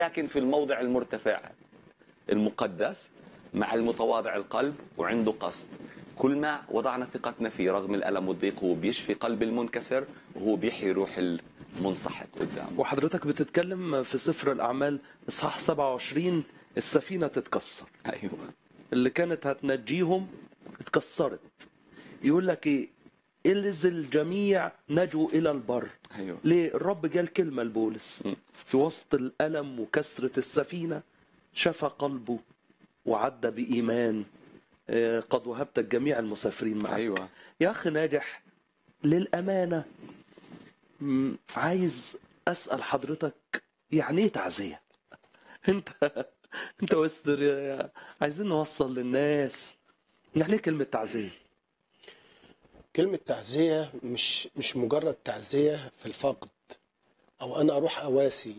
لكن في الموضع المرتفع المقدس مع المتواضع القلب وعنده قصد كل ما وضعنا ثقتنا فيه رغم الألم والضيق هو بيشفي قلب المنكسر وهو بيحيي روح المنسحق قدامه وحضرتك بتتكلم في سفر الأعمال إصحاح 27 السفينة تتكسر أيوة اللي كانت هتنجيهم اتكسرت يقول لك ايه إذ الجميع نجوا إلى البر أيوة ليه الرب جال كلمة لبولس م. في وسط الألم وكسرة السفينة شفى قلبه وعدى بإيمان آه، قد وهبت جميع المسافرين معك أيوة يا أخي ناجح للأمانة م، عايز أسأل حضرتك يعني إيه تعزية؟ أنت أنت وستر يا- عايزين نوصل للناس يعني إيه كلمة تعزية؟ كلمة تعزية مش مش مجرد تعزية في الفقد أو أنا أروح أواسي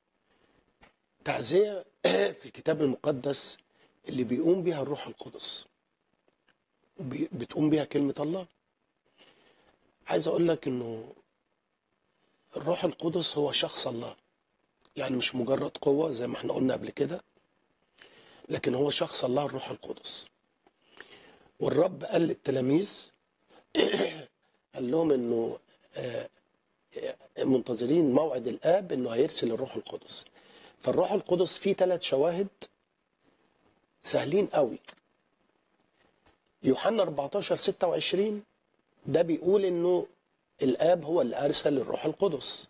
تعزية في الكتاب المقدس اللي بيقوم بها الروح القدس وبي- بتقوم بها كلمة الله عايز أقول لك إنه الروح القدس هو شخص الله يعني مش مجرد قوة زي ما احنا قلنا قبل كده لكن هو شخص الله الروح القدس والرب قال للتلاميذ قال لهم انه آه، آه، منتظرين موعد الاب انه هيرسل الروح القدس فالروح القدس فيه ثلاث شواهد سهلين قوي يوحنا 14 26 ده بيقول انه الاب هو اللي ارسل الروح القدس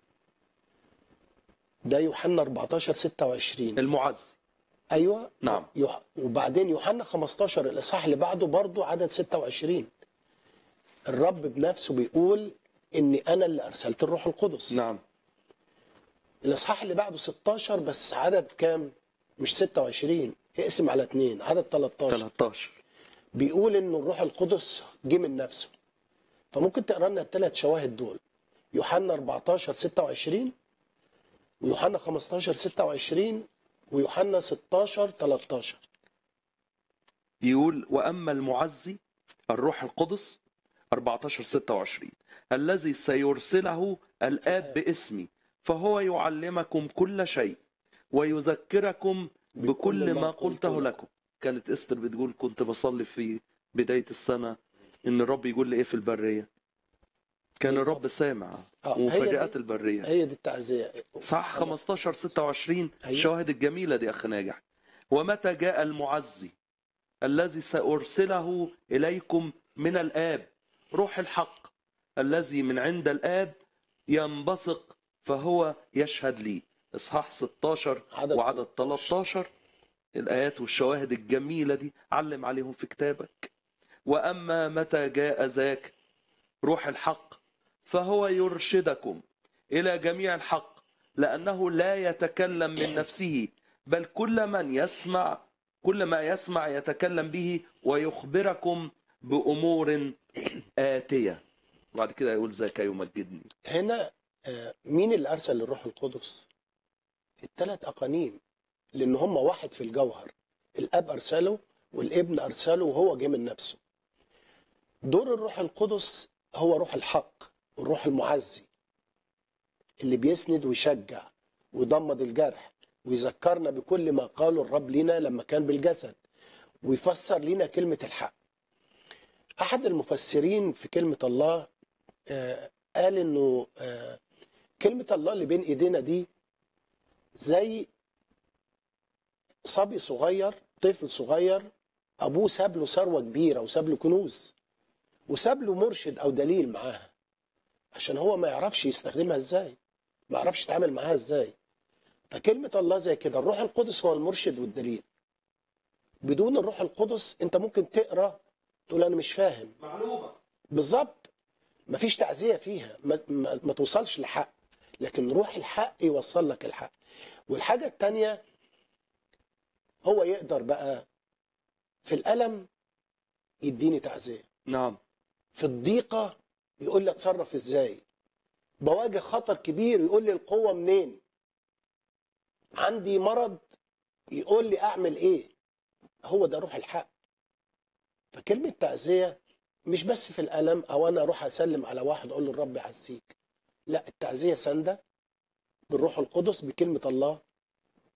ده يوحنا 14 26 المعز ايوه نعم. يوح... وبعدين يوحنا 15 الاصحاح اللي بعده برضو عدد 26 الرب بنفسه بيقول اني انا اللي ارسلت الروح القدس نعم الاصحاح اللي بعده 16 بس عدد كام مش 26 اقسم على اثنين عدد 13 13 بيقول ان الروح القدس جه من نفسه فممكن تقرا لنا الثلاث شواهد دول يوحنا 14 26 ويوحنا 15 26 ويوحنا 16 13 يقول واما المعزي الروح القدس 14 26 الذي سيرسله الاب باسمي فهو يعلمكم كل شيء ويذكركم بكل ما قلته لكم كانت استر بتقول كنت بصلي في بدايه السنه ان الرب يقول لي ايه في البريه كان بالظبط. الرب سامع آه، هي ومفاجات دي- البريه هي دي التعزيه صح 15 26 أيوة. الشواهد الجميلة دي أخ ناجح ومتى جاء المعزي الذي سأرسله إليكم من الآب روح الحق الذي من عند الآب ينبثق فهو يشهد لي إصحاح 16 عدد وعدد 13 الآيات والشواهد الجميلة دي علم عليهم في كتابك وأما متى جاء ذاك روح الحق فهو يرشدكم إلى جميع الحق لأنه لا يتكلم من نفسه بل كل من يسمع كل ما يسمع يتكلم به ويخبركم بأمور آتية بعد كده يقول ذاك يمجدني هنا آه، مين اللي ارسل الروح القدس الثلاث اقانيم لان هم واحد في الجوهر الاب ارسله والابن ارسله وهو جه من نفسه دور الروح القدس هو روح الحق والروح المعزي اللي بيسند ويشجع ويضمد الجرح ويذكرنا بكل ما قاله الرب لنا لما كان بالجسد ويفسر لنا كلمة الحق أحد المفسرين في كلمة الله آه، قال إنه آه، كلمة الله اللي بين إيدينا دي زي صبي صغير طفل صغير أبوه ساب له ثروة كبيرة وساب له كنوز وساب له مرشد أو دليل معاها عشان هو ما يعرفش يستخدمها إزاي ما يعرفش يتعامل معاها إزاي فكلمة الله زي كده الروح القدس هو المرشد والدليل بدون الروح القدس انت ممكن تقرا تقول انا مش فاهم معلومة بالظبط مفيش تعزيه فيها ما, ما, ما توصلش لحق لكن روح الحق يوصل لك الحق والحاجه التانية هو يقدر بقى في الالم يديني تعزيه نعم في الضيقه يقول لي اتصرف ازاي بواجه خطر كبير يقول لي القوه منين عندي مرض يقول لي اعمل ايه هو ده روح الحق فكلمه تعزيه مش بس في الالم او انا اروح اسلم على واحد اقول له الرب يعزيك لا التعزيه سنده بالروح القدس بكلمه الله